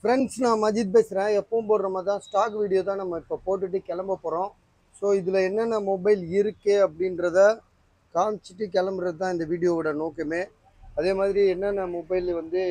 Friends நான் மஜித் பேசுகிறேன் எப்பவும் போடுற மாதிரி தான் ஸ்டாக் வீடியோ தான் நம்ம இப்போ போட்டுட்டு கிளம்ப போகிறோம் ஸோ இதில் என்னென்ன மொபைல் இருக்கு அப்படின்றத காமிச்சிட்டு கிளம்புறது தான் இந்த வீடியோவோட நோக்கமே அதே மாதிரி என்னென்ன மொபைல் வந்து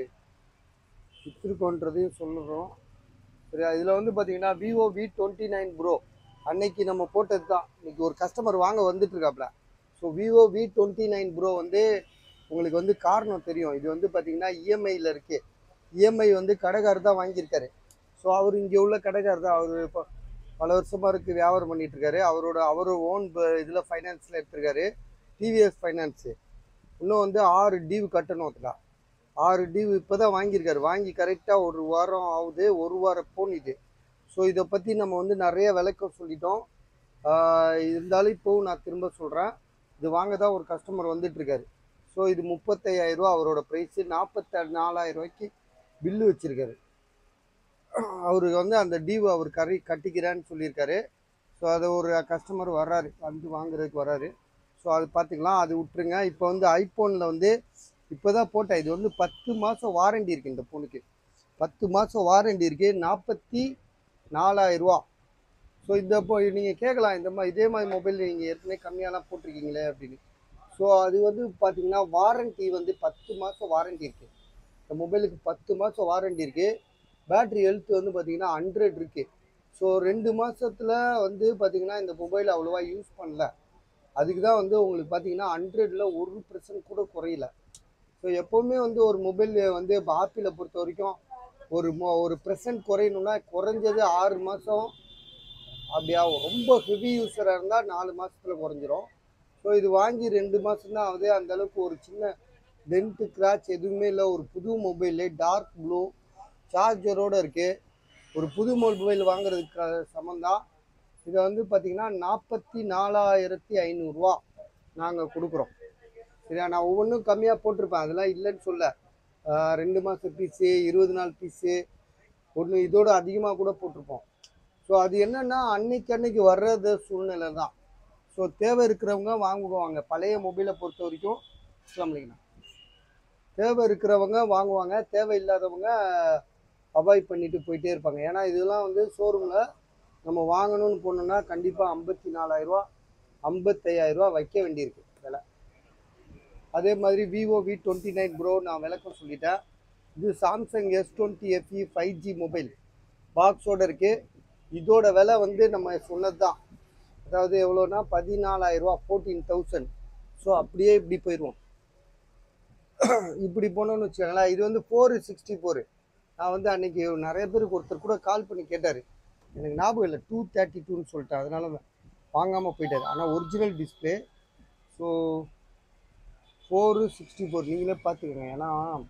விற்றுருக்கோன்றதையும் சொல்லுறோம் சரியா இதில் வந்து பார்த்தீங்கன்னா Vivo V twenty nine pro அன்னைக்கு நம்ம போட்டது தான் இன்னைக்கு ஒரு கஸ்டமர் வாங்க வந்துட்டு இருக்காப்ல so Vivo V twenty nine pro வந்து உங்களுக்கு வந்து காரணம் தெரியும் இது வந்து பார்த்தீங்கன்னா இஎம்ஐயில் இருக்குது இஎம்ஐ வந்து கடைக்காரர் தான் வாங்கியிருக்காரு ஸோ அவர் இங்கே உள்ள கடைக்காரர் தான் அவர் இப்போ பல வருஷமாக இருக்கு வியாபாரம் பண்ணிட்டு இருக்காரு அவரோட அவர் ஓன் இதில் ஃபைனான்ஸில் எடுத்திருக்காரு டிவிஎஸ் ஃபைனான்ஸு இன்னும் வந்து ஆறு டியூ கட்டணும் அதுக்கா ஆறு டியூ இப்போ தான் வாங்கியிருக்காரு வாங்கி கரெக்டாக ஒரு வாரம் ஆகுது ஒரு வாரம் ஃபோன் இது ஸோ இதை பற்றி நம்ம வந்து நிறைய விளக்கம் சொல்லிட்டோம் ஆஹ் இருந்தாலும் இப்போவும் நான் திரும்ப சொல்கிறேன் இது வாங்க தான் ஒரு கஸ்டமர் வந்துட்டு இருக்காரு ஸோ இது முப்பத்தையாயிரம் ரூபா அவரோட ப்ரைஸு நாற்பத்தி நாலாயிரம் ரூபாய்க்கு பில்லு வச்சிருக்காரு அவருக்கு வந்து அந்த டியூ அவர் கறி கட்டிக்கிறேன்னு சொல்லியிருக்காரு ஸோ அதை ஒரு கஸ்டமர் வர்றாரு வந்து வாங்குறதுக்கு வர்றாரு ஸோ அது பார்த்துக்கலாம் அது விட்டுருங்க இப்போ வந்து ஐஃபோனில் வந்து இப்போ தான் போட்டேன் இது வந்து பத்து மாதம் வாரண்டி இருக்குது இந்த ஃபோனுக்கு பத்து மாதம் வாரண்டி இருக்குது நாற்பத்தி நாலாயிரரூவா ஸோ இந்த இப்போ நீங்கள் கேட்கலாம் இந்த மாதிரி இதே மாதிரி மொபைல் நீங்கள் ஏற்கனவே கம்மியாலாம் போட்டிருக்கீங்களே அப்படின்னு ஸோ அது வந்து பார்த்தீங்கன்னா வாரண்டி வந்து பத்து மாதம் வாரண்டி இருக்குது இந்த மொபைலுக்கு பத்து மாதம் வாரண்டி இருக்குது பேட்ரி ஹெல்த் வந்து பார்த்தீங்கன்னா ஹண்ட்ரட் இருக்குது ஸோ ரெண்டு மாதத்தில் வந்து பார்த்தீங்கன்னா இந்த மொபைல் அவ்வளோவா யூஸ் பண்ணல அதுக்கு தான் வந்து உங்களுக்கு பார்த்தீங்கன்னா ஹண்ட்ரடில் ஒரு பர்சன்ட் கூட குறையல ஸோ எப்போவுமே வந்து ஒரு மொபைல் வந்து இப்போ ஆப்பிளை பொறுத்த வரைக்கும் ஒரு மொ ஒரு பர்சன்ட் குறையணும்னா குறைஞ்சது ஆறு மாதம் அப்படியா ரொம்ப ஹெவி யூஸராக இருந்தால் நாலு மாதத்தில் குறைஞ்சிரும் ஸோ இது வாங்கி ரெண்டு மாதம் தான் ஆகுது அந்த அளவுக்கு ஒரு சின்ன டென்ட்டு கிராச் எதுவுமே இல்லை ஒரு புது மொபைலு டார்க் ப்ளூ சார்ஜரோடு இருக்குது ஒரு புது மொபைல் வாங்குறதுக்கு சமந்தான் இதை வந்து பார்த்திங்கன்னா நாற்பத்தி நாலாயிரத்தி ஐநூறுரூவா நாங்கள் கொடுக்குறோம் சரியா நான் ஒவ்வொன்றும் கம்மியாக போட்டிருப்பேன் அதெல்லாம் இல்லைன்னு சொல்ல ஆஹ் ரெண்டு மாதம் பீஸு இருபது நாள் பீஸு ஒன்று இதோட அதிகமாக கூட போட்டிருப்போம் ஸோ அது என்னென்னா அன்னைக்கு அன்னைக்கு வர்றது சூழ்நிலை தான் ஸோ தேவை இருக்கிறவங்க வாங்குவாங்க பழைய மொபைலை பொறுத்த வரைக்கும் இஸ்லாமலிங்கண்ணா தேவை இருக்கிறவங்க வாங்குவாங்க தேவை இல்லாதவங்க அவாய்ட் பண்ணிட்டு போயிட்டே இருப்பாங்க ஏன்னா இதெல்லாம் வந்து ஷோரூமில் நம்ம வாங்கணும்னு போனோம்னா கண்டிப்பாக ஐம்பத்தி நாலாயிரரூவா ஐம்பத்தையாயிரரூவா வைக்க வேண்டியிருக்கு விலை அதே மாதிரி Vivo V twenty nine pro நான் விளக்கம் சொல்லிட்டேன் இது Samsung S twenty FE five G mobile பாக்ஸோட இருக்குது இதோட விலை வந்து நம்ம சொன்னது தான் அதாவது எவ்வளோனா பதினாலாயிரரூவா ஃபோர்டீன் தௌசண்ட் ஸோ அப்படியே இப்படி போயிடுவோம் இப்படி போனோம்னு வச்சுக்கோங்களேன் இது வந்து ஃபோர் சிக்ஸ்டி ஃபோரு நான் வந்து அன்னைக்கு நிறைய பேருக்கு ஒருத்தர் கூட கால் பண்ணி கேட்டார் எனக்கு ஞாபகம் இல்லை டூ தேர்ட்டி டூன்னு சொல்லிட்டேன் அதனால வாங்காமல் போயிட்டாரு ஆனால் original display so four sixty four நீங்களே பார்த்துக்கோங்க ஏன்னா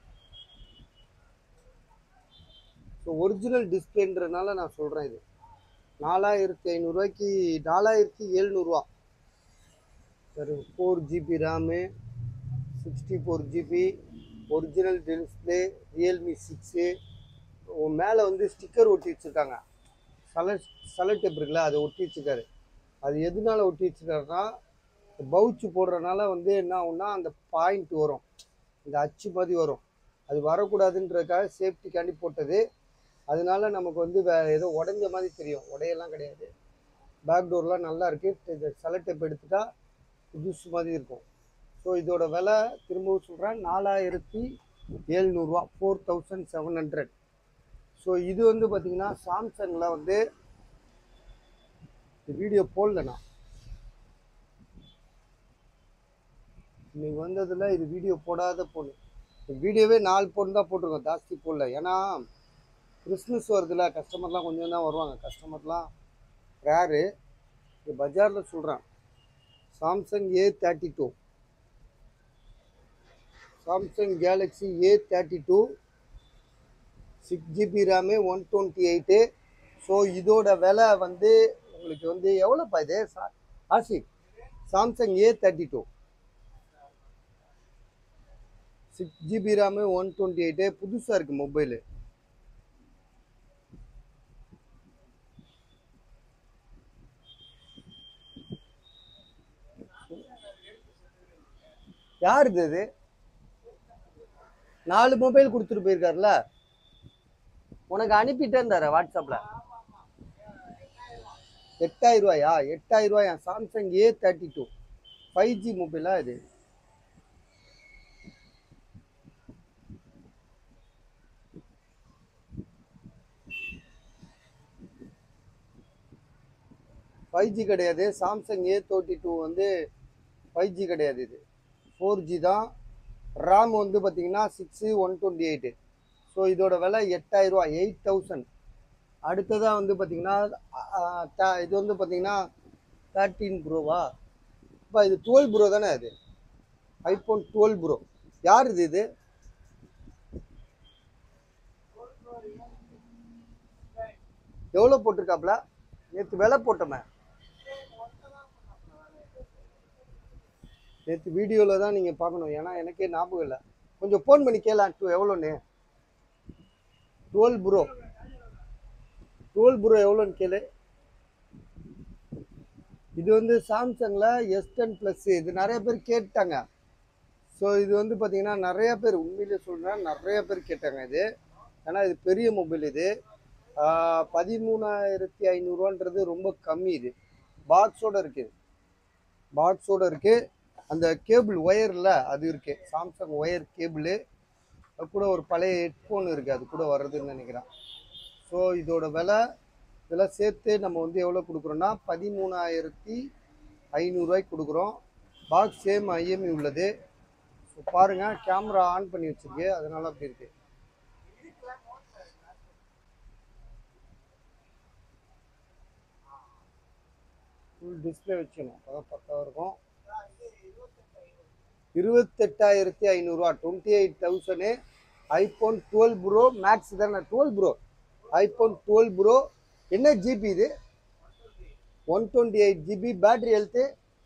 ஸோ ஒரிஜினல் டிஸ்பிளேன்றனால நான் சொல்கிறேன் இது நாலாயிரத்தி ஐநூறுரூவாய்க்கு நாலாயிரத்தி எழுநூறுவா சரி four GB RAM sixty four GB original display Realme six மேலே வந்து ஸ்டிக்கர் ஒட்டி வச்சுருக்காங்க சல சலட்டேப் இருக்குல்ல அதை ஒட்டி வச்சுருக்காரு அது எதனால ஒட்டி வச்சுருக்காருன்னா பவுச்சு போடுறதுனால வந்து என்ன ஆகும்னா அந்த பாயிண்ட் வரும் இந்த அச்சு மாதிரி வரும் அது வரக்கூடாதுன்றதுக்காக சேஃப்டிக்காண்டி போட்டது அதனால நமக்கு வந்து வே ஏதோ உடஞ்ச மாதிரி தெரியும் உடையெல்லாம் கிடையாது பேக் டோர்லாம் நல்லா இருக்குது இந்த செலட்டேப் எடுத்துட்டா புதுசு மாதிரி இருக்கும் ஸோ இதோட விலை திரும்பவும் சொல்கிறேன் நாலாயிரத்தி எழுநூறுவா four thousand seven hundred so இது வந்து பார்த்திங்கன்னா சாம்சங்கில் வந்து வீடியோ போடல நான் இன்னைக்கு வந்ததில் இது வீடியோ போடாத பொண்ணு வீடியோவே நாலு பொண்ணு தான் போட்டிருக்கோம் ஜாஸ்தி போடல ஏன்னா கிறிஸ்மஸ் வருதுல கஸ்டமர்லாம் கொஞ்சம் தான் வருவாங்க கஸ்டமர்லாம் ரேரு இது பஜாரில் சொல்கிறேன் Samsung A thirty two Samsung Galaxy A thirty two six GB RAM one twenty eight so இதோட விலை வந்து உங்களுக்கு வந்து எவ்வளோப்பா இது சா ஆசிக் Samsung A thirty two six GB RAM one twenty eight புதுசாக இருக்குது மொபைலு யார் இது நாலு மொபைல் கொடுத்துட்டு போயிருக்காருல உனக்கு அனுப்பிட்டேன் தர வாட்ஸ்அப்பில் எட்டாயிரம் ரூபாயா எட்டாயிரம் ரூபாயா Samsung A thirty two five G மொபைலா இது ஃபைவ் ஜி கிடையாது சாம்சங் ஏ தேர்ட்டி டூ வந்து ஃபைவ் ஜி கிடையாது இது ஃபோர் ஜி தான் ரேம் வந்து பார்த்தீங்கன்னா six one twenty eight so இதோட விலை எட்டாயிரரூவா எயிட் தௌசண்ட் அடுத்ததாக வந்து பார்த்தீங்கன்னா அஹ், த- இது வந்து பார்த்தீங்கன்னா தேர்ட்டீன் ப்ரோவா இப்போ இது டுவெல் ப்ரோ தானே அது ஐஃபோன் டுவெல் ப்ரோ யார் இது இது எவ்வளோ போட்டிருக்காப்ல நேற்று விலை போட்டோமே நேற்று வீடியோவில் தான் நீங்கள் பார்க்கணும் ஏன்னா எனக்கே ஞாபகம் இல்லை கொஞ்சம் ஃபோன் பண்ணி கேளலாம் டூ எவ்வளோன்னு டுவெல் ப்ரோ டுவெல் ப்ரோ எவ்வளோன்னு கேளு இது வந்து சாம்சங்கில் எஸ் டென் ப்ளஸ் இது நிறைய பேர் கேட்டாங்க ஸோ இது வந்து பார்த்தீங்கன்னா நிறைய பேர் உண்மையிலே சொல்கிறேன் நிறைய பேர் கேட்டாங்க இது ஏன்னா இது பெரிய மொபைல் இது ஆஹ் பதிமூணாயிரத்தி ஐநூறுரூவான்றது ரொம்ப கம்மி இது பாக்ஸோட இருக்குது பாக்ஸோட இருக்குது அந்த கேபிள் ஒயரில் அது இருக்குது சாம்சங் ஒயர் கேபிள் அது கூட ஒரு பழைய ஹெட்ஃபோன் இருக்குது அது கூட வர்றதுன்னு நினைக்கிறேன் ஸோ இதோட விலை இதெல்லாம் சேர்த்து நம்ம வந்து எவ்வளோ கொடுக்குறோன்னா பதிமூணாயிரத்தி ஐநூறுரூவாய்க்கு கொடுக்குறோம் பாக்ஸ் சேம் ஐஎம்இ உள்ளது ஸோ பாருங்கள் கேமரா ஆன் பண்ணி வச்சிருக்கு அதனால அப்படி இருக்கு ஃபுல் டிஸ்பிளே வச்சுக்கணும் அப்போ பக்காவாக இருக்கும் இருபத்தெட்டாயிரத்தி ஐநூறுரூவா twenty eight thousand iPhone twelve pro max தானே twelve pro iPhone twelve pro என்ன ஜிபி இது one twenty eight GB battery health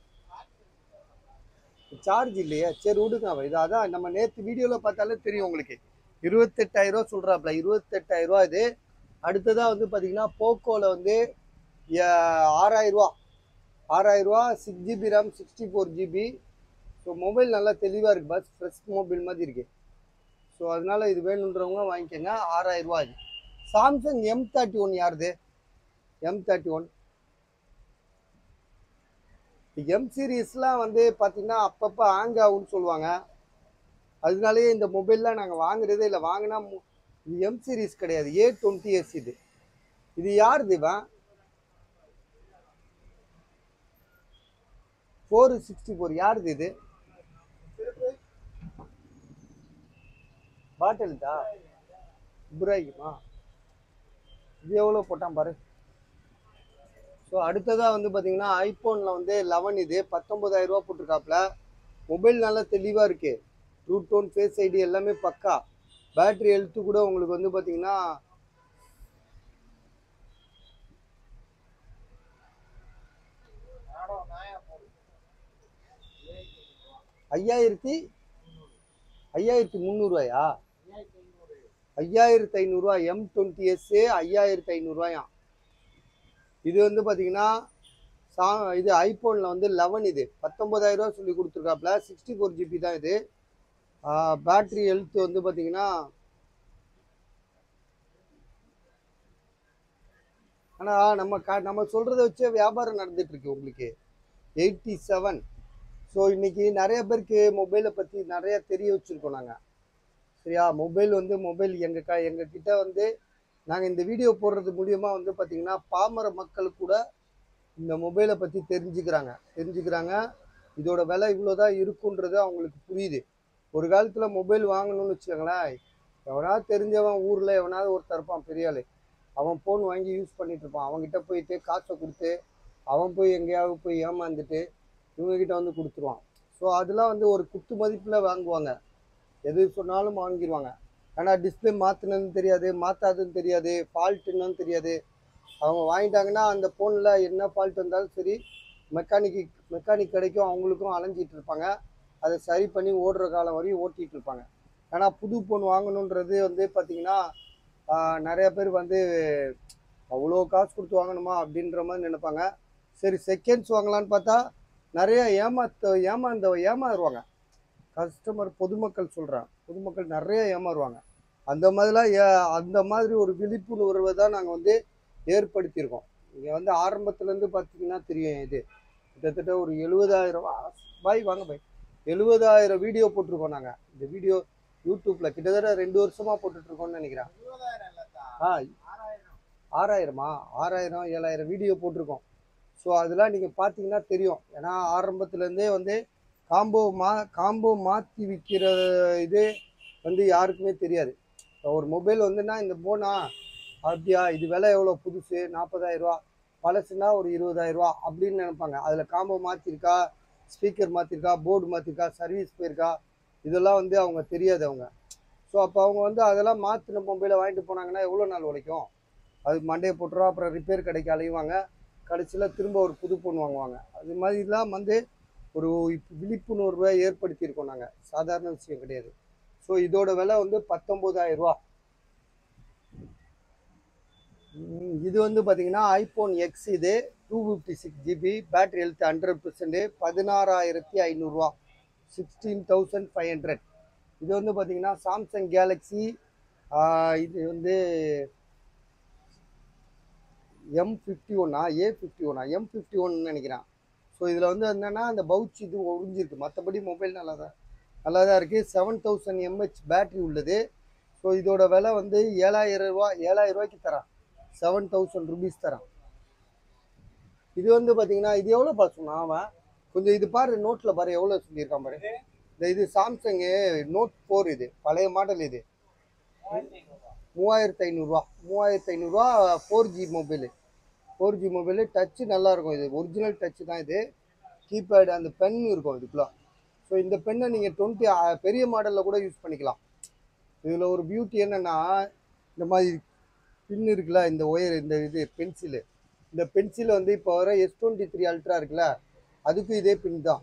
charge இல்லையா சரி விடுங்க அவ இது அதான் நம்ம நேற்று வீடியோவில் பார்த்தாலே தெரியும் உங்களுக்கு இருபத்தெட்டாயிரரூவா சொல்கிறாப்புல இருபத்தெட்டாயிரரூவா இது அடுத்ததாக வந்து பார்த்தீங்கன்னா போக்கோவில் வந்து ஆறாயிரரூவா ஆறாயிரரூவா six GB RAM sixty four GB so mobile நல்லா தெளிவாக இருக்குது பஸ் ஃப்ரெஷ் மொபைல் மாதிரி இருக்குது ஸோ அதனால இது வேணுன்றவங்க வாங்கிக்கோங்க ஆறாயிரரூவா இது சாம்சங் எம் தேர்ட்டி ஒன் யாருது எம் தேர்ட்டி ஒன் எம் சீரீஸ்லாம் வந்து பார்த்தீங்கன்னா அப்பப்போ ஹேங் ஆகும்னு சொல்லுவாங்க அதனாலேயே இந்த மொபைல்லாம் நாங்கள் வாங்குறதே இல்லை வாங்கினா மு- இது எம் சீரீஸ் கிடையாது ஏ டுவெண்ட்டி எஸ் இது இது யாருது இவன் ஃபோர் சிக்ஸ்டி ஃபோர் யாருது இது பாட்டில்தா இப்ராஹிமா இது எவ்வளோ போட்டான் பாரு ஸோ அடுத்ததாக வந்து பார்த்தீங்கன்னா ஐஃபோனில் வந்து லெவன் இது 19000 ரூபா போட்டிருக்காப்புல மொபைல் நல்லா தெளிவாக இருக்கு ட்ரூ டோன் ஃபேஸ் ஐடி எல்லாமே பக்கா பேட்டரி ஹெல்த்து கூட உங்களுக்கு வந்து பார்த்தீங்கன்னா ஐயாயிரத்தி ஐயாயிரத்தி முந்நூறுவாயா ஐயாயிரத்தி ஐநூறுரூவா எம் டுவெண்ட்டி எஸ்ஸு ஐயாயிரத்தி ஐநூறுரூவாயாம் இது வந்து பார்த்தீங்கன்னா சா இது ஐஃபோனில் வந்து லெவன் இது 19000 ரூபா சொல்லி கொடுத்துருக்காப்புல சிக்ஸ்டி ஃபோர் ஜிபி தான் இது பேட்ரி ஹெல்த் வந்து பார்த்தீங்கன்னா ஆனால் நம்ம கா நம்ம சொல்கிறத வச்சே வியாபாரம் நடந்துட்டு இருக்கு உங்களுக்கு எயிட்டி செவன் ஸோ இன்னைக்கு நிறைய பேருக்கு மொபைலை பற்றி நிறைய தெரிய வச்சுருக்கோம் நாங்கள் சரியா மொபைல் வந்து மொபைல் எங்கள் க எங்கள் கிட்ட வந்து நாங்கள் இந்த வீடியோ போடுறது மூலியமாக வந்து பார்த்திங்கன்னா பாமர மக்கள் கூட இந்த மொபைலை பற்றி தெரிஞ்சுக்கிறாங்க தெரிஞ்சுக்கிறாங்க இதோட விலை இவ்வளோ தான் இருக்குன்றது அவங்களுக்கு புரியுது ஒரு காலத்தில் மொபைல் வாங்கணும்னு வச்சுக்கோங்களேன் எவனாவது தெரிஞ்சவன் ஊரில் எவனாவது ஒருத்தர் இருப்பான் பெரிய ஆளு அவன் ஃபோன் வாங்கி யூஸ் பண்ணிட்டு இருப்பான் அவன்கிட்ட போயிட்டு காசை கொடுத்து அவன் போய் எங்கேயாவது போய் ஏமாந்துட்டு இவங்ககிட்ட வந்து கொடுத்துருவான் ஸோ அதெல்லாம் வந்து ஒரு குத்து மதிப்பில் வாங்குவாங்க எது சொன்னாலும் வாங்கிடுவாங்க ஆனால் டிஸ்பிளே மாற்றினதுன்னு தெரியாது மாற்றாதுன்னு தெரியாது ஃபால்ட் என்னன்னு தெரியாது அவங்க வாங்கிட்டாங்கன்னா அந்த ஃபோனில் என்ன ஃபால்ட் வந்தாலும் சரி மெக்கானிக்கு மெக்கானிக் கிடைக்கும் அவங்களுக்கும் அலைஞ்சிட்டு இருப்பாங்க அதை சரி பண்ணி ஓடுற காலம் வரையும் ஓட்டிகிட்டு இருப்பாங்க ஆனால் புது ஃபோன் வாங்கணுன்றது வந்து பார்த்திங்கன்னா ஆஹ், நிறைய பேர் வந்து அவ்வளோ காசு கொடுத்து வாங்கணுமா அப்படின்ற மாதிரி நினைப்பாங்க சரி செகண்ட்ஸ் வாங்கலான்னு பார்த்தா நிறைய ஏமாத்த ஏமாந்த ஏமாறுவாங்க கஸ்டமர் பொதுமக்கள் சொல்கிறேன் பொதுமக்கள் நிறைய ஏமாறுவாங்க அந்த மாதிரிலாம் ஏ- அந்த மாதிரி ஒரு விழிப்புணர்வை தான் நாங்கள் வந்து ஏற்படுத்தியிருக்கோம் இங்கே வந்து ஆரம்பத்துலேருந்து பார்த்தீங்கன்னா தெரியும் இது கிட்டத்தட்ட ஒரு எழுபதாயிரம் பாய் வாங்க பாய் எழுபதாயிரம் வீடியோ போட்டிருக்கோம் நாங்கள் இந்த வீடியோ யூடியூப்பில் கிட்டத்தட்ட ரெண்டு வருஷமாக போட்டுட்ருக்கோம்னு நினைக்கிறேன் ஆ ஆறாயிரமா ஆறாயிரம் ஏழாயிரம் வீடியோ போட்டிருக்கோம் ஸோ அதெல்லாம் நீங்கள் பார்த்தீங்கன்னா தெரியும் ஏன்னா ஆரம்பத்துலேருந்தே வந்து காம்போ மா காம்போ மாற்றி விற்கிற இது வந்து யாருக்குமே தெரியாது இப்போ ஒரு மொபைல் வந்துன்னா இந்த போனா அப்படியா இது விலை எவ்வளோ புதுசு நாற்பதாயிரரூவா பழசுனா ஒரு இருபதாயிரரூவா அப்படின்னு நினைப்பாங்க அதில் காம்போ மாற்றிருக்கா ஸ்பீக்கர் மாற்றிருக்கா போர்டு மாற்றிருக்கா சர்வீஸ் போயிருக்கா இதெல்லாம் வந்து அவங்க தெரியாது அவங்க ஸோ அப்போ அவங்க வந்து அதெல்லாம் மாற்றின மொபைலை வாங்கிட்டு போனாங்கன்னா எவ்வளோ நாள் உழைக்கும் அது மண்டையை போட்டுரும் அப்புறம் ரிப்பேர் கடைக்கு அலைவாங்க கடைசியில் திரும்ப ஒரு புது ஃபோன் வாங்குவாங்க அது மாதிரிலாம் வந்து ஒரு விழிப்புணர்வை ஏற்படுத்தியிருக்கோம் நாங்கள் சாதாரண விஷயம் கிடையாது ஸோ இதோட விலை வந்து 19000 ரூபா ம், இது வந்து பார்த்தீங்கன்னா ஐஃபோன் எக்ஸ் இது two fifty six GB battery health hundred percent பதினாறாயிரத்தி ஐநூறுரூவா சிக்ஸ்டீன் தௌசண்ட் ஃபைவ் ஹண்ட்ரட் இது வந்து பார்த்தீங்கன்னா சாம்சங் கேலக்ஸி இது வந்து எம் ஃபிஃப்டி ஒன்னா ஏ ஃபிஃப்டி ஒன்னா எம் ஃபிஃப்டி ஒன் நினைக்கிறேன் ஸோ இதில் வந்து என்னென்னா அந்த பவுச் இது ஒழிஞ்சிருக்கு மற்றபடி மொபைல் நல்லா தான் நல்லா தான் இருக்குது செவன் தௌசண்ட் எம்ஹெச் பேட்டரி உள்ளது ஸோ இதோட விலை வந்து ஏழாயிரம் ரூபா ஏழாயிரம் ரூபாய்க்கு தரான் செவன் தௌசண்ட் ருபீஸ் தரான் இது வந்து பார்த்தீங்கன்னா இது எவ்வளோ பாரு சொன்னான் அவன் கொஞ்சம் இது பாரு நோட்டில் பாரு எவ்வளோ சொல்லியிருக்கான் பாரு இந்த இது சாம்சங்கு நோட் ஃபோர் இது பழைய மாடல் இது மூவாயிரத்து ஐநூறுரூவா மூவாயிரத்து ஐநூறுரூவா four G mobile four G mobile touch நல்லா இருக்கும் இது ஒரிஜினல் டச்சு தான் இது கீபேடு அந்த பென் இருக்கும் இதுக்குள்ள ஸோ இந்த பெண்ணை நீங்கள் டுவெண்ட்டி பெரிய மாடலில் கூட யூஸ் பண்ணிக்கலாம் இதில் ஒரு பியூட்டி என்னென்னா இந்த மாதிரி பின் இருக்குல்ல இந்த ஒயர் இந்த இது பென்சிலு இந்த பென்சில் வந்து இப்போ வர எஸ் டுவெண்ட்டி த்ரீ அல்ட்ரா இருக்குல்ல அதுக்கும் இதே பின் தான்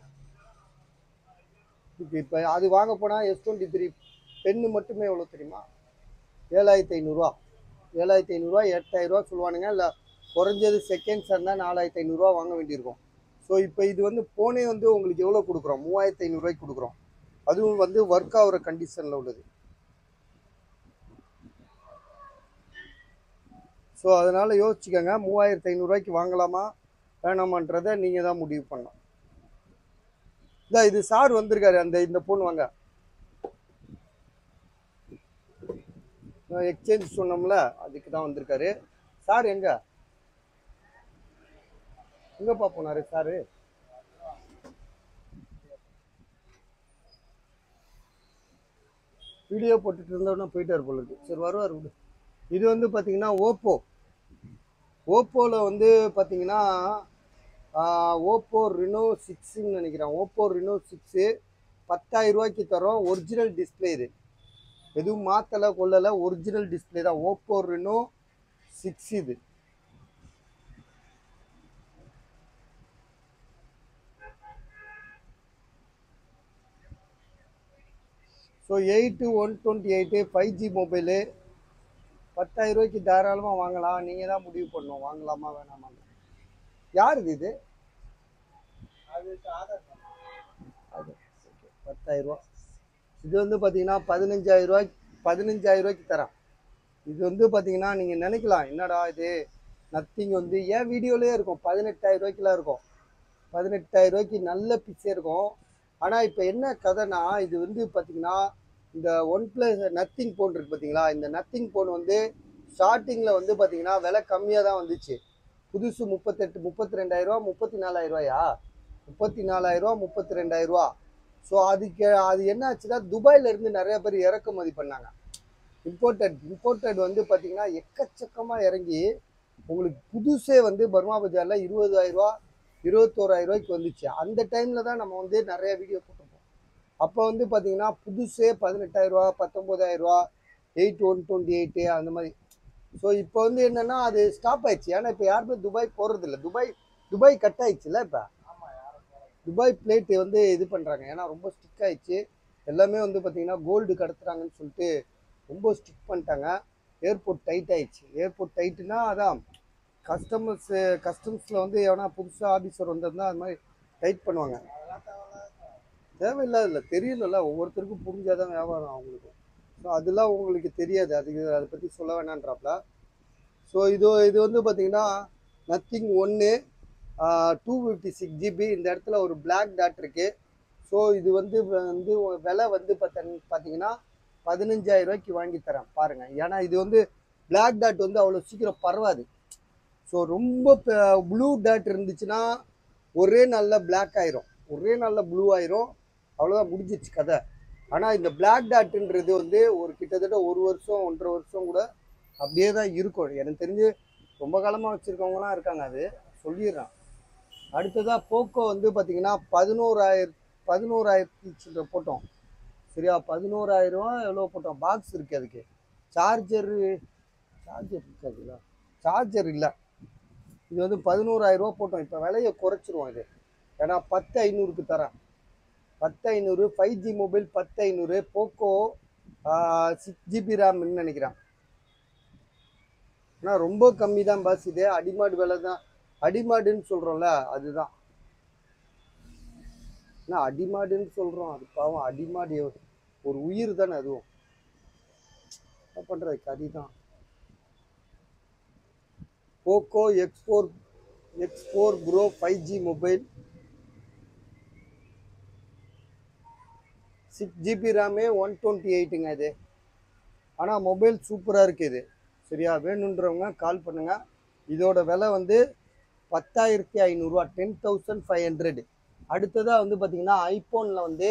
இப்போ அது வாங்க போனால் எஸ் டுவெண்ட்டி த்ரீ பென்னு மட்டுமே எவ்வளோ தெரியுமா ஏழாயிரத்தி ஐநூறுரூவா ஏழாயிரத்தி ஐநூறுரூவா எட்டாயிரரூவா சொல்லுவானுங்க இல்லை குறைஞ்சது செகண்ட்ஸ் இருந்தால் நாலாயிரத்தி ஐநூறுரூவா வாங்க வேண்டியிருக்கும் ஸோ இப்போ இது வந்து போனே வந்து உங்களுக்கு எவ்வளோ கொடுக்குறோம் மூவாயிரத்தி ஐநூறுரூவாய்க்கு கொடுக்குறோம் அதுவும் வந்து ஒர்க் ஆகிற கண்டிஷனில் உள்ளது ஸோ அதனால் யோசிச்சுக்கோங்க மூவாயிரத்தி ஐநூறுரூவாய்க்கு வாங்கலாமா வேணாமான்றதை நீங்கள் தான் முடிவு பண்ணணும் இந்த இது சார் வந்திருக்காரு அந்த இந்த ஃபோன் வாங்க எக்ஸ்சேஞ்ச் சொன்னோம்ல அதுக்கு தான் வந்திருக்காரு சார் எங்க எங்கப்பா போனாரு சாரு வீடியோ போட்டுட்டு இருந்தோன்னா போயிட்டாரு போல இருக்கு சரி வருவார் விடு இது வந்து பார்த்தீங்கன்னா ஓப்போ ஓப்போவில் வந்து பார்த்தீங்கன்னா ஓப்போ ரினோ சிக்ஸுன்னு நினைக்கிறேன் ஓப்போ ரினோ சிக்ஸு பத்தாயிரம் ரூபாய்க்கு தரோம் ஒரிஜினல் டிஸ்பிளே இது எதுவும் மாற்றலை கொள்ளலை ஒரிஜினல் டிஸ்பிளே தான் ஓப்போ ரினோ சிக்ஸ் இது so eight one twenty eight five G mobile பத்தாயிரம் ரூபாய்க்கு தாராளமாக வாங்கலாம் நீங்கள் தான் முடிவு பண்ணணும் வாங்கலாமா வேணாமா யார் இது இது அது okay. பத்தாயிரம் ரூபா இது வந்து பார்த்தீங்கன்னா பதினஞ்சாயிரம் ரூபாய்க்கு பதினஞ்சாயிரம் ரூபாய்க்கு தரேன் இது வந்து பார்த்தீங்கன்னா நீங்கள் நினைக்கலாம் என்னடா இது நத்திங் வந்து ஏன் வீடியோலேயே இருக்கும் பதினெட்டாயிரம் ரூபாய்க்குலாம் இருக்கும் பதினெட்டாயிரம் ரூபாய்க்கு நல்ல பிச்சை இருக்கும் ஆனால் இப்போ என்ன கதைனா இது வந்து பார்த்தீங்கன்னா இந்த ஒன் ப்ளஸ் நத்திங் ஃபோன் இருக்கு பார்த்தீங்களா இந்த நத்திங் ஃபோன் வந்து ஸ்டார்டிங்கில் வந்து பார்த்தீங்கன்னா விலை கம்மியாக தான் வந்துச்சு புதுசு முப்பத்தெட்டு முப்பத்தி ரெண்டாயிரரூவா முப்பத்தி நாலாயிரம் ரூபாயா முப்பத்தி நாலாயிரரூவா முப்பத்தி ரெண்டாயிரரூவா ஸோ அதுக்கு அது என்ன ஆச்சுன்னா துபாயில இருந்து நிறைய பேர் இறக்குமதி பண்ணாங்க இம்போர்ட்டட் இம்போர்ட்டட் வந்து பார்த்தீங்கன்னா எக்கச்சக்கமாக இறங்கி உங்களுக்கு புதுசே வந்து பர்மா பஜாரில் இருபதாயிரரூவா இருபத்தோராயிரம் ரூபாய்க்கு வந்துச்சு அந்த டைமில் தான் நம்ம வந்து நிறைய வீடியோ போட்டிருப்போம் அப்போ வந்து பார்த்தீங்கன்னா புதுசே பதினெட்டாயிரரூவா பத்தொம்போதாயிரரூவா எயிட் ஒன் டுவெண்ட்டி எயிட்டு அந்த மாதிரி ஸோ இப்போ வந்து என்னென்னா அது ஸ்டாப் ஆயிடுச்சு ஏன்னா இப்போ யாருமே துபாய் போகிறதில்ல துபாய் துபாய் கட் ஆயிடுச்சுல்ல இப்போ துபாய் பிளேட்டு வந்து இது பண்ணுறாங்க ஏன்னா ரொம்ப ஸ்டிக் ஆயிடுச்சு எல்லாமே வந்து பார்த்தீங்கன்னா கோல்டு கடத்துறாங்கன்னு சொல்லிட்டு ரொம்ப ஸ்டிக் பண்ணிட்டாங்க ஏர்போர்ட் டைட் ஆயிடுச்சு ஏர்போர்ட் டைட்டுனா அதான் கஸ்டமர்ஸ் கஸ்டம்ஸில் வந்து எவனா புதுசாக ஆஃபீஸர் வந்திருந்தா அது மாதிரி டைட் பண்ணுவாங்க தேவையில்லாத இல்லை தெரியலல்ல ஒவ்வொருத்தருக்கும் புரிஞ்சாதான் வியாபாரம் அவங்களுக்கு ஸோ அதெல்லாம் உங்களுக்கு தெரியாது அதுக்கு அதை பற்றி சொல்ல வேணான்றாப்ல ஸோ இது இது வந்து பார்த்தீங்கன்னா நத்திங் ஒன்று டூ ஃபிஃப்டி சிக்ஸ் ஜிபி இந்த இடத்துல ஒரு Black டாட் இருக்கு ஸோ இது வந்து வந்து விலை வந்து பார்த்தீங்க பார்த்தீங்கன்னா பதினஞ்சாயிரம் ரூபாய்க்கு வாங்கி தரேன் பாருங்க ஏன்னா இது வந்து Black டாட் வந்து அவ்வளோ சீக்கிரம் பரவாது ஸோ ரொம்ப ப்ளூ டாட் இருந்துச்சுன்னா ஒரே நல்ல Black ஆயிரும் ஒரே நல்ல ப்ளூ ஆயிரும் அவ்வளோதான் முடிஞ்சிச்சு கதை ஆனால் இந்த Black டாட்ன்றது வந்து ஒரு கிட்டத்தட்ட ஒரு வருஷம் ஒன்றரை வருஷம் கூட அப்படியே தான் இருக்கும் எனக்கு தெரிஞ்சு ரொம்ப காலமாக வச்சுருக்கவங்களாம் இருக்காங்க அது சொல்லிடுறேன் அடுத்ததாக போக்கோ வந்து பார்த்தீங்கன்னா பதினோராயிரம் பதினோராயிரத்தி சில்லற போட்டோம் சரியா பதினோராயிரம் எவ்வளோ போட்டோம் பாக்ஸ் இருக்குது அதுக்கு சார்ஜரு சார்ஜர் இருக்காதுல்ல சார்ஜர் இல்லை இது வந்து பதினோராயிரம் ரூபா போட்டோம் இப்போ விலையை குறைச்சிருவோம் இது ஏன்னா பத்து ஐநூறுக்கு தரேன் பத்து ஐநூறு ஃபைவ் ஜி மொபைல் பத்து ஐநூறு போக்கோ சிக்ஸ் ஜிபி ரேம்னு நினைக்கிறேன் ஆனால் ரொம்ப கம்மி தான் பாஸ் இது அடிமாடு விலை தான் அடிமாடுன்னு சொல்கிறோம்ல அதுதான் என்ன அடிமாடுன்னு சொல்கிறோம் அது பாவம் அடிமாடு எவ்- ஒரு உயிர் தானே அதுவும் என்ன பண்ணுறது கறி தான் Poco X four X four pro five G mobile six GB ரேமே ஒன் டுவெண்ட்டி எயிட்டுங்க இது ஆனால் மொபைல் சூப்பராக இருக்குது இது சரியா வேணுன்றவங்க கால் பண்ணுங்க இதோட விலை வந்து பத்தாயிரத்தி ஐநூறுரூவா டென் தௌசண்ட் ஃபைவ் ஹண்ட்ரட் அடுத்ததாக வந்து பார்த்தீங்கன்னா ஐஃபோனில் வந்து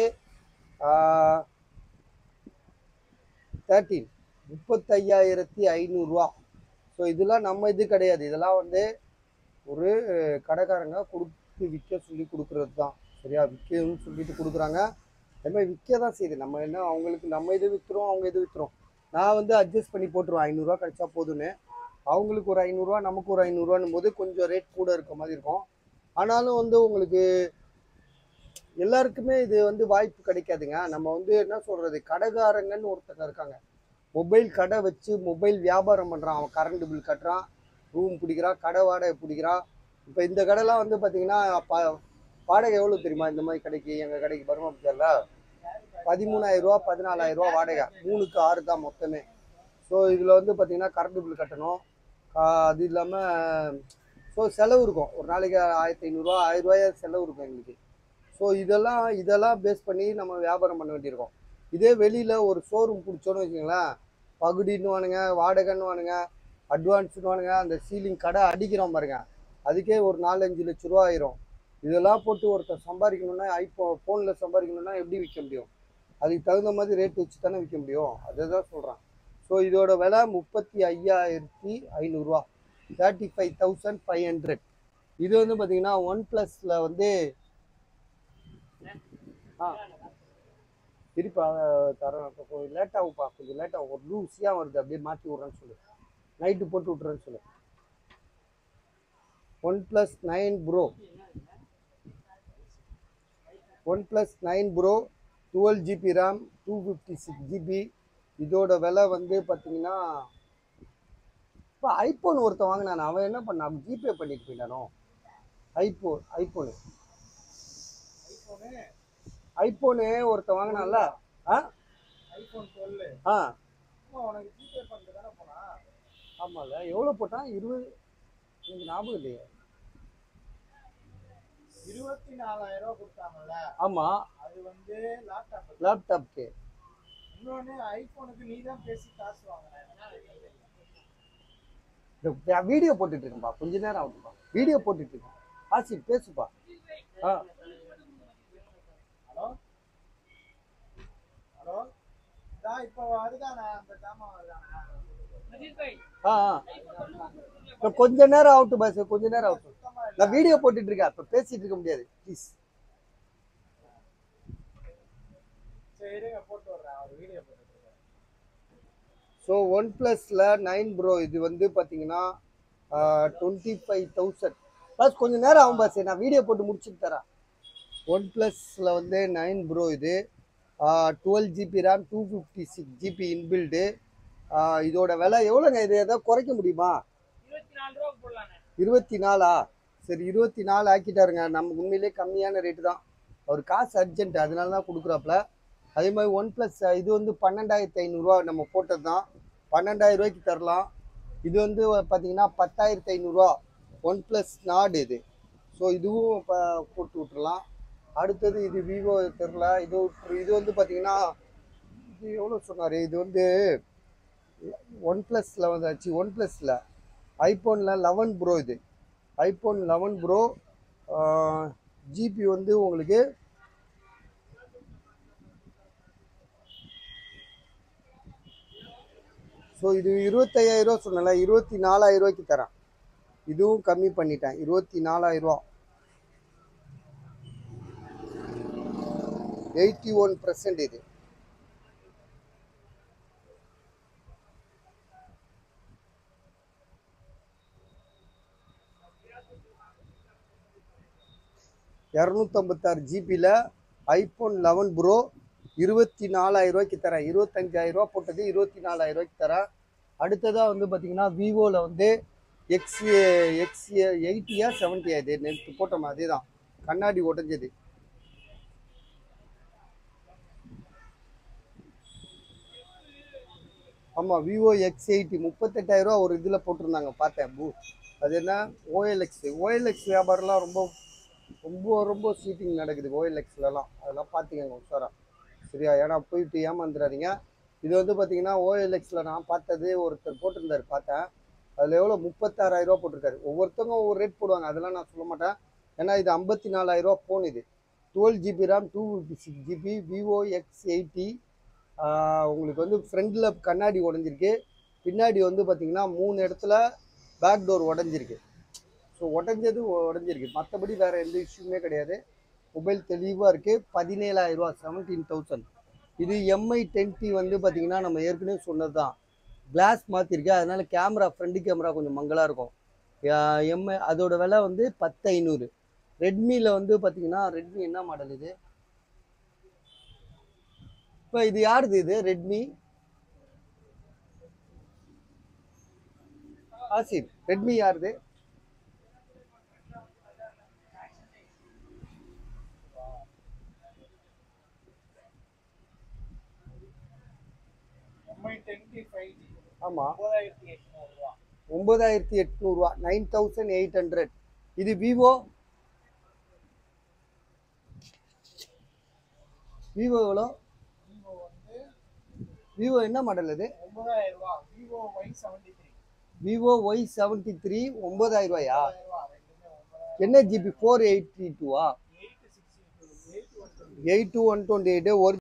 தேர்ட்டீன் முப்பத்தையாயிரத்தி ஐநூறுரூவா ஸோ இதெல்லாம் நம்ம இது கிடையாது இதெல்லாம் வந்து ஒரு கடைக்காரங்க கொடுத்து விற்க சொல்லி கொடுக்குறது தான் சரியா விற்கணும்னு சொல்லிட்டு கொடுக்குறாங்க அதே மாதிரி விற்க தான் செய்யுது நம்ம என்ன அவங்களுக்கு நம்ம இது விற்றுறோம் அவங்க இது விற்றுறோம் நான் வந்து அட்ஜஸ்ட் பண்ணி போட்டுருவேன் ஐநூறுரூவா கிடைச்சா போதும்னு அவங்களுக்கு ஒரு ஐநூறுரூவா நமக்கு ஒரு ஐநூறுரூவான்னும் போது கொஞ்சம் ரேட் கூட இருக்க மாதிரி இருக்கும் ஆனாலும் வந்து உங்களுக்கு எல்லாருக்குமே இது வந்து வாய்ப்பு கிடைக்காதுங்க நம்ம வந்து என்ன சொல்றது கடைக்காரங்கன்னு ஒருத்தங்க இருக்காங்க மொபைல் கடை வச்சு மொபைல் வியாபாரம் பண்ணுறான் அவன் கரண்ட் பில் கட்டுறான் ரூம் பிடிக்கிறான் கடை வாடகை பிடிக்கிறான் இப்போ இந்த கடைலாம் வந்து பார்த்தீங்கன்னா ப வாடகை எவ்வளோ தெரியுமா இந்த மாதிரி கடைக்கு எங்கள் கடைக்கு பர்மா பஜாரில் பதிமூணாயிரம் ரூபா பதினாலாயிரம் ரூபா வாடகை மூணுக்கு ஆறு தான் மொத்தமே ஸோ இதில் வந்து பார்த்தீங்கன்னா கரண்ட் பில் கட்டணும் கா- அது இல்லாமல் ஸோ செலவு இருக்கும் ஒரு நாளைக்கு ஆயிரத்தி ஐநூறுரூவா ஆயிரம் ரூபாய் செலவு இருக்கும் எங்களுக்கு ஸோ இதெல்லாம் இதெல்லாம் பேஸ் பண்ணி நம்ம வியாபாரம் பண்ண வேண்டியிருக்கோம் இதே வெளியில் ஒரு ஷோரூம் பிடிச்சோன்னு வச்சுங்களேன் பகுடின்னுவானுங்க வாடகைன்னுவானுங்க அட்வான்ஸ்னுவானுங்க அந்த சீலிங் கடை அடிக்கிறோம் பாருங்க அதுக்கே ஒரு நாலஞ்சு லட்ச ரூபா ஆயிரும் இதெல்லாம் போட்டு ஒருத்தர் சம்பாதிக்கணும்னா ஐஃபோ ஃபோனில் சம்பாதிக்கணும்னா எப்படி விற்க முடியும் அதுக்கு தகுந்த மாதிரி ரேட் வச்சு தானே விற்க முடியும் அதை தான் சொல்கிறேன் ஸோ இதோட விலை முப்பத்தி ஐயாயிரத்தி ஐநூறுரூவா thirty five thousand five hundred இது வந்து பார்த்தீங்கன்னா ஒன் ப்ளஸில் வந்து ஆ திருப்பி தரேன் இப்போ கொஞ்சம் லேட் ஆகும்ப்பா கொஞ்சம் லேட் ஆகும் ஒரு லூஸியாக வருது அப்படியே மாற்றி விட்றேன்னு சொல்லு நைட்டு போட்டு விட்றேன்னு சொல்லு OnePlus nine pro OnePlus nine pro twelve GB RAM two fifty six GB இதோட விலை வந்து பார்த்தீங்கன்னா இப்போ ஐஃபோன் ஒருத்தன் வாங்கினான் அவன் என்ன பண்ணான் ஜிபே பண்ணிட்டு போயிட்டானோ ஐஃபோன் ஐஃபோனு ஐஃபோனு ஒருத்தன் வாங்கினான்ல ஆ ஐபோன் டுவெல் ஆ உனக்கு ஜிபே பண்ணிட்டு தானே போனா ஆமாம்ல எவ்வளோ போட்டான் இருபது எனக்கு ஞாபகம் இல்லையே இருபத்தி நாலாயிரம் ரூபாய் கொடுத்தாங்கல்ல ஆமாம் அது வந்து லேப்டாப் லேப்டாப்க்கு இன்னொன்னு ஐபோனுக்கு நீ தான் பேசி காசு வாங்கின இந்த வீடியோ போட்டுட்டு இருக்கேன்ப்பா கொஞ்ச நேரம் ஆகுதுப்பா வீடியோ போட்டுட்டு இருக்கேன் ஆசி பேசுப்பா ஆ ஹலோ ஹலோ தான் இப்போ அதுதானே அந்த ஜாமான் அதுதானே ஆ ஆ. இப்ப கொஞ்ச நேரம் ஆகட்டும் பாஸ் கொஞ்ச நேரம் ஆகட்டும் சுத்தமா இல்ல நான் வீடியோ போட்டுட்டு இருக்கேன் இப்போ பேசிட்டு இருக்க முடியாது ப்ளீஸ் சரி இருங்க போட்டு விடுறேன் ஒரு வீடியோ போட்டுட்டு இருக்கேன் ஸோ ஒன் ப்ளஸில் நைன் ப்ரோ இது வந்து பார்த்தீங்கன்னா டுவெண்ட்டி ஃபைவ் தௌசண்ட் ப்ளஸ் கொஞ்சம் நேரம் ஆகும் பாஸ் நான் வீடியோ போட்டு முடிச்சுட்டு தரேன் ஒன் ப்ளஸில் வந்து நைன் ப்ரோ இது twelve GB RAM two fifty six GB inbuilt இதோட விலை எவ்வளோங்க இது எதாவது குறைக்க முடியுமா இருபத்தி நாலா சரி இருபத்தி நாலு ஆக்கிட்டாருங்க நம்ம உண்மையிலே கம்மியான ரேட்டு தான் அவர் காசு அர்ஜென்ட் அதனால தான் கொடுக்குறாப்புல அதே மாதிரி ஒன் ப்ளஸ் இது வந்து பன்னெண்டாயிரத்தி ஐநூறுரூவா நம்ம போட்டது தான் பன்னெண்டாயிரம் ரூபாய்க்கு தரலாம் இது வந்து பார்த்தீங்கன்னா பத்தாயிரத்தி ஐநூறுரூவா ஒன் ப்ளஸ் நாடு இது ஸோ இதுவும் இப்போ போட்டு விட்டுறலாம் அடுத்தது இது விவோ தெரில இது விட்டுரு- இது வந்து பார்த்தீங்கன்னா இது எவ்வளோ சொன்னார் இது வந்து ஒன் ப்ளஸில் வந்தாச்சு ஒன் ப்ளஸில் ஐஃபோனில் லெவன் ப்ரோ இது ஐஃபோன் லெவன் ப்ரோ ஜிபி வந்து உங்களுக்கு ஸோ இது இருபத்தையாயிரம் ரூபா சொன்னல இருபத்தி நாலாயிரம் ரூபாய்க்கு தரேன் இதுவும் கம்மி பண்ணிட்டேன் இருபத்தி நாலாயிரம் ரூபா எயிட்டி ஒன் பர்சன்ட் இது இரநூத்தம்பத்தாறு ஜிபியில் ஐஃபோன் லெவன் ப்ரோ இருபத்தி நாலாயிரம் ரூபாய்க்கு தரேன் இருபத்தஞ்சாயிரம் ரூபா போட்டது இருபத்தி நாலாயிரம் ரூபாய்க்கு தரேன் அடுத்ததாக வந்து பார்த்தீங்கன்னா விவோவில் வந்து எக்ஸ் எக்ஸ் எயிட்டியா செவன்ட்டியா இது நேற்று போட்டோம் அதே தான் கண்ணாடி உடஞ்சது ஆமாம் விவோ எக்ஸ் எயிட்டி முப்பத்தெட்டாயிரம் ரூபா ஒரு இதில் போட்டிருந்தாங்க பார்த்தேன் பூ அது என்ன ஓஎல்எக்ஸ் ஓஎல்எக்ஸ் வியாபாரம்லாம் ரொம்ப ரொம்ப ரொம்ப சீட்டிங் நடக்குது ஓஎல்எக்ஸ்லலாம் அதெல்லாம் பார்த்துக்கங்க உஷாரா சரியா ஏன்னா போயிட்டு ஏமாந்துடாதீங்க இது வந்து பார்த்தீங்கன்னா ஓஎல்எக்ஸில் நான் பார்த்தது ஒருத்தர் போட்டிருந்தாரு பார்த்தேன் அதில் எவ்வளோ முப்பத்தாறாயிரம் ரூபா போட்டிருக்காரு ஒவ்வொருத்தவங்க ஒவ்வொரு ரேட் போடுவாங்க அதெல்லாம் நான் சொல்ல மாட்டேன் ஏன்னா இது ஐம்பத்தி நாலாயிரம் ரூபா ஃபோன் இது twelve GB RAM two fifty six GB Vivo X eighty உங்களுக்கு வந்து ஃப்ரண்டில் கண்ணாடி உடஞ்சிருக்கு பின்னாடி வந்து பார்த்தீங்கன்னா மூணு இடத்துல பேக் டோர் உடஞ்சிருக்கு ஸோ உடஞ்சது உடஞ்சிருக்கு மற்றபடி வேறு எந்த இஷ்யூமே கிடையாது மொபைல் தெளிவாக இருக்குது பதினேழாயிரரூவா செவன்டீன் தௌசண்ட் இது எம்ஐ டென்டி வந்து பார்த்தீங்கன்னா நம்ம ஏற்கனவே சொன்னது தான் கிளாஸ் மாற்றிருக்கு அதனால கேமரா ஃப்ரண்ட் கேமரா கொஞ்சம் மங்கலாக இருக்கும் எம்ஐ அதோட விலை வந்து பத்து ஐநூறு ரெட்மியில் வந்து பார்த்தீங்கன்னா ரெட்மி என்ன மாடல் இது இப்போ இது யாருது இது ரெட்மி ஆசிப் ரெட்மி யாருது எம்ஐ டுவெண்ட்டி ஃபைவ் ஜி ஆமாம் ஒன்பதாயிரத்தி எட்நூறுரூவா ஒன்பதாயிரத்தி எட்நூறுவா நைன் தௌசண்ட் எயிட் ஹண்ட்ரட் இது விவோ விவோ எவ்வளோ விவோ வந்து விவோ என்ன மாடல் இது ஒன்பதாயிரம் ரூபா Vivo Y seventy three Vivo Y seventy three ஒன்பதாயிரம் ரூபாயா ரூபா ரெண்டுமே ஒன்பதாயிரம் என்ன ஜிபி ஃபோர் எயிட்டி டூவா eight sixty two eight one eight two one twenty eight ஒரு